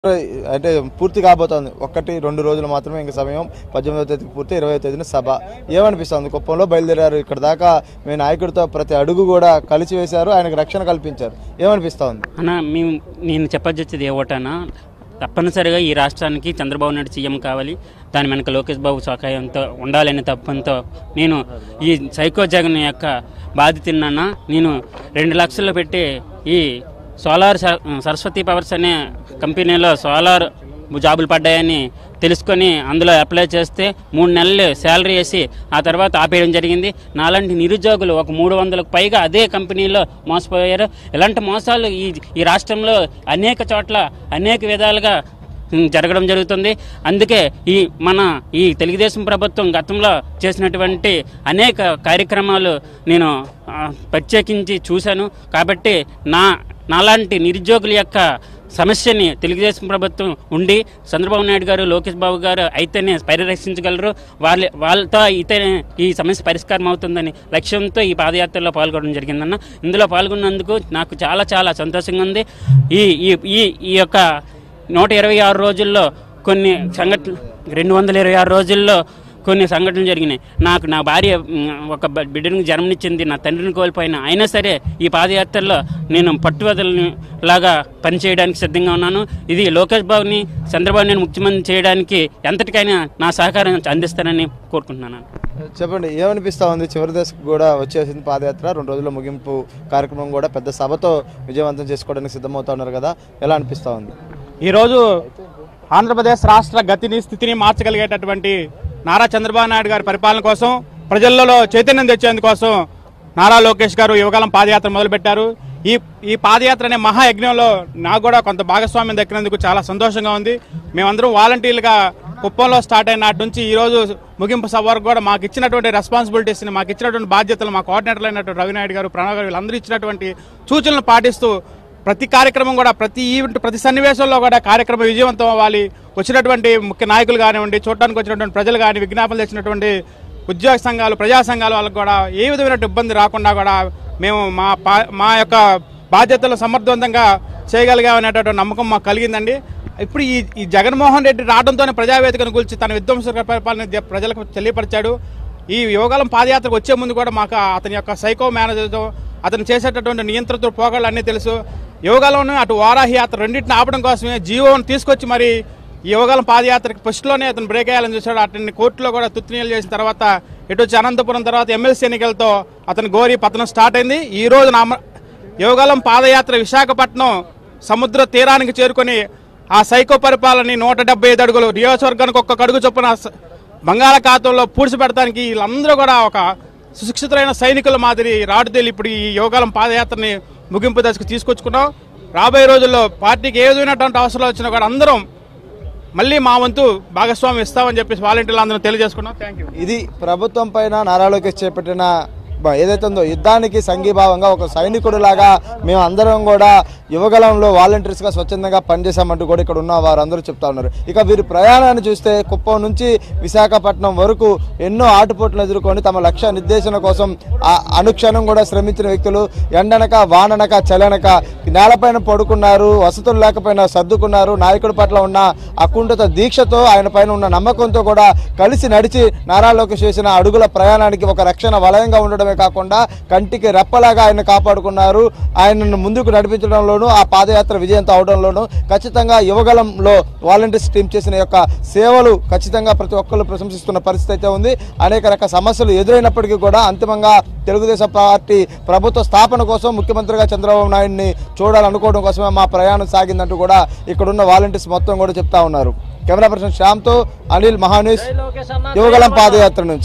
అంటే పూర్తి కాబోతోంది ఒక్కటి రెండు రోజులు మాత్రమే ఇంకా సమయం పద్దెనిమిదవ తేదీకి పూర్తి ఇరవై తేదీన సభ ఏమనిపిస్తుంది కుప్పంలో బయలుదేరారు ఇక్కడ దాకా మీ నాయకుడితో ప్రతి అడుగు కూడా కలిసి వేశారు ఆయనకు రక్షణ కల్పించారు ఏమనిపిస్తోంది అన్న మేము నేను చెప్పొచ్చేది ఏవటనా తప్పనిసరిగా ఈ రాష్ట్రానికి చంద్రబాబు నాయుడు సీఎం కావాలి దాని వెనక లోకేష్ బాబు సహాయంతో ఉండాలనే తప్పంతో నేను ఈ సైకో జగన్ యొక్క బాధితున్నా నేను రెండు లక్షలు పెట్టి ఈ సోలార్ స- సరస్వతి పవర్స్ అనే కంపెనీలో సోలార్ జాబులు పడ్డాయని తెలుసుకొని అందులో అప్లై చేస్తే మూడు నెలలు శాలరీ వేసి ఆ తర్వాత ఆపేయడం జరిగింది నాలాంటి నిరుద్యోగులు ఒక మూడు వందలకు పైగా అదే కంపెనీలో మోసపోయారు ఇలాంటి మోసాలు ఈ ఈ రాష్ట్రంలో అనేక చోట్ల అనేక విధాలుగా ఉమ్, జరగడం జరుగుతుంది అందుకే ఈ మన ఈ తెలుగుదేశం ప్రభుత్వం గతంలో చేసినటువంటి అనేక కార్యక్రమాలు నేను ఆ, ప్రత్యేకించి చూశాను కాబట్టి నా నాలాంటి నిరుద్యోగుల యొక్క సమస్యని తెలుగుదేశం ప్రభుత్వం ఉండి చంద్రబాబు నాయుడు గారు లోకేష్ బాబు గారు అయితేనే పరిరక్షించగలరు వాళ్ళ వాళ్ళతో అయితేనే ఈ సమస్య పరిష్కారం అవుతుందని లక్ష్యంతో ఈ పాదయాత్రలో పాల్గొనడం జరిగిందన్న ఇందులో పాల్గొన్నందుకు నాకు చాలా చాలా సంతోషంగా ఉంది ఈ ఈ ఈ ఈ యొక్క నూట ఇరవై ఆరు రోజుల్లో కొన్ని సంఘటనలు రెండు వందల ఇరవై ఆరు రోజుల్లో కొన్ని సంఘటనలు జరిగినాయి నాకు నా భార్య మ్, ఒక బ- బిడ్డను జన్మనిచ్చింది నా తండ్రిని కోల్పోయిన అయినా సరే ఈ పాదయాత్రలో నేను పట్టువదలని లాగా పనిచేయడానికి సిద్ధంగా ఉన్నాను ఇది లోకేష్ బాబుని చంద్రబాబు నాయుడు ముఖ్యమంత్రి చేయడానికి ఎంతటికైనా నా సహకారం అందిస్తానని కోరుకుంటున్నాను చెప్పండి ఏమనిపిస్తా ఉంది చివరి దశకు కూడా వచ్చేసింది పాదయాత్ర రెండు రోజుల ముగింపు కార్యక్రమం కూడా పెద్ద సభతో విజయవంతం చేసుకోవడానికి సిద్ధమవుతా ఉన్నారు కదా ఎలా అనిపిస్తా ఉంది ఈరోజు ఆంధ్రప్రదేశ్ రాష్ట్ర గతిని స్థితిని మార్చగలిగేటటువంటి నారా చంద్రబాబు నాయుడు గారి పరిపాలన కోసం ప్రజలలో చైతన్యం తెచ్చేందుకోసం నారా లోకేష్ గారు యువకాలం పాదయాత్ర మొదలుపెట్టారు ఈ ఈ పాదయాత్ర అనే మహాయజ్ఞంలో నాకు కూడా కొంత భాగస్వామ్యం దక్కినందుకు చాలా సంతోషంగా ఉంది మేమందరం వాలంటీర్లుగా కుప్పంలో స్టార్ట్ అయిన నాటి నుంచి ఈ రోజు ముగింపు సభ వరకు కూడా మాకు ఇచ్చినటువంటి రెస్పాన్సిబిలిటీస్ని మాకు ఇచ్చినటువంటి బాధ్యతలు మా కోఆర్డినేటర్లు అయినటువంటి రవినాయుడు గారు ప్రణవ్ గారు వీళ్ళందరూ ఇచ్చినటువంటి సూచనలు పాటిస్తూ ప్రతి కార్యక్రమం కూడా ప్రతి ఈవెంట్ ప్రతి సన్నివేశంలో కూడా కార్యక్రమం విజయవంతం అవ్వాలి వచ్చినటువంటి ముఖ్య నాయకులు కానివ్వండి చూడటానికి వచ్చినటువంటి ప్రజలు కానీ విజ్ఞాపనలు చేసినటువంటి ఉద్యోగ సంఘాలు ప్రజా సంఘాల వాళ్ళకు కూడా ఏ విధమైన ఇబ్బంది రాకుండా కూడా మేము మా పా- మా యొక్క బాధ్యతలు సమర్థవంతంగా చేయగలిగామనేటటువంటి నమ్మకం మాకు కలిగిందండి ఇప్పుడు ఈ ఈ జగన్మోహన్ రెడ్డి రావడంతోనే ప్రజావేదికను గురించి తన విధ్వంసక పరిపాలన దే- ప్రజలకు తెలియపరిచాడు ఈ యోగాలం పాదయాత్రకు వచ్చే ముందు కూడా మాకు అతని యొక్క సైకో మేనేజర్తో అతను చేసేటటువంటి నియంత్రణతో పోగాళ్ళు అన్నీ తెలుసు యోగాలోనే అటు వారాహి యాత్ర రెండింటిని ఆపడం కోసమే జీవోని తీసుకొచ్చి మరి ఈ యోగాలం పాదయాత్రకి ఫస్ట్లోనే అతను బ్రేక్ అయ్యాలని చూశాడు అతన్ని కోర్టులో కూడా తుత్తినీలు చేసిన తర్వాత ఇటు వచ్చి అనంతపురం తర్వాత ఎమ్మెల్సీ ఎన్నికలతో అతని గోరి పతనం స్టార్ట్ అయింది ఈ రోజు నామ యోగాలం పాదయాత్ర విశాఖపట్నం సముద్ర తీరానికి చేరుకొని ఆ సైకో పరిపాలనని నూట డెబ్బై ఐదు అడుగులు నియోజకవర్గానికి ఒక్కొక్క అడుగు చొప్పున స- బంగాళాఖాతంలో పూడ్చిపెడతానికి వీళ్ళందరూ కూడా ఒక సుశిక్షితులైన సైనికుల మాదిరి రాడుదేలి ఇప్పుడు ఈ యోగాలం పాదయాత్రని ముగింపు దశకు తీసుకొచ్చుకున్నాం రాబోయే రోజుల్లో పార్టీకి ఏ విధమైనటువంటి అవసరాలు వచ్చినా కూడా అందరం మళ్ళీ మా వంతు భాగస్వామ్యం ఇస్తామని చెప్పేసి వాలంటీర్లు అందరం తెలియజేసుకున్నాం థ్యాంక్ యూ ఇది ప్రభుత్వం పైన నారా లోకేష్ చేపట్టిన బ- ఏదైతే ఉందో యుద్ధానికి సంఘీభావంగా ఒక సైనికుడిలాగా మేము అందరం కూడా యువగలంలో వాలంటీర్స్గా స్వచ్ఛందంగా పనిచేశామంటూ కూడా ఇక్కడ ఉన్న వారందరూ చెప్తా ఉన్నారు ఇక వీరి ప్రయాణాన్ని చూస్తే కుప్పం నుంచి విశాఖపట్నం వరకు ఎన్నో ఆటుపోట్లు ఎదుర్కొని తమ లక్ష్య నిర్దేశన కోసం ఆ అనుక్షణం కూడా శ్రమించిన వ్యక్తులు ఎండనక వాననక చలనక నేలపైన పడుకున్నారు వసతులు లేకపోయినా సర్దుకున్నారు నాయకుడి పట్ల ఉన్న అకుంఠిత దీక్షతో ఆయన పైన ఉన్న నమ్మకంతో కూడా కలిసి నడిచి నారా లోకేష్ చేసిన అడుగుల ప్రయాణానికి ఒక రక్షణ వలయంగా ఉండడమే కాకుండా కంటికి రెప్పలాగా ఆయన కాపాడుకున్నారు ఆయనను ముందుకు నడిపించడంలోనూ ఆ పాదయాత్ర విజయంతో అవడంలోనూ ఖచ్చితంగా యువగలంలో వాలంటీర్స్ టీం చేసిన యొక్క సేవలు ఖచ్చితంగా ప్రతి ఒక్కరు ప్రశంసిస్తున్న పరిస్థితి అయితే ఉంది అనేక రకాల సమస్యలు ఎదురైనప్పటికీ కూడా అంతిమంగా తెలుగుదేశం పార్టీ ప్రభుత్వ స్థాపన కోసం ముఖ్యమంత్రిగా చంద్రబాబు నాయుడిని చూడాలనుకోవడం కోసమే మా ప్రయాణం సాగిందంటూ కూడా ఇక్కడున్న వాలంటీర్స్ మొత్తం కూడా చెప్తా ఉన్నారు కెమెరా పర్సన్ శ్యామ్తో అనిల్ మహానీస్ యువగలం పాదయాత్ర నుంచి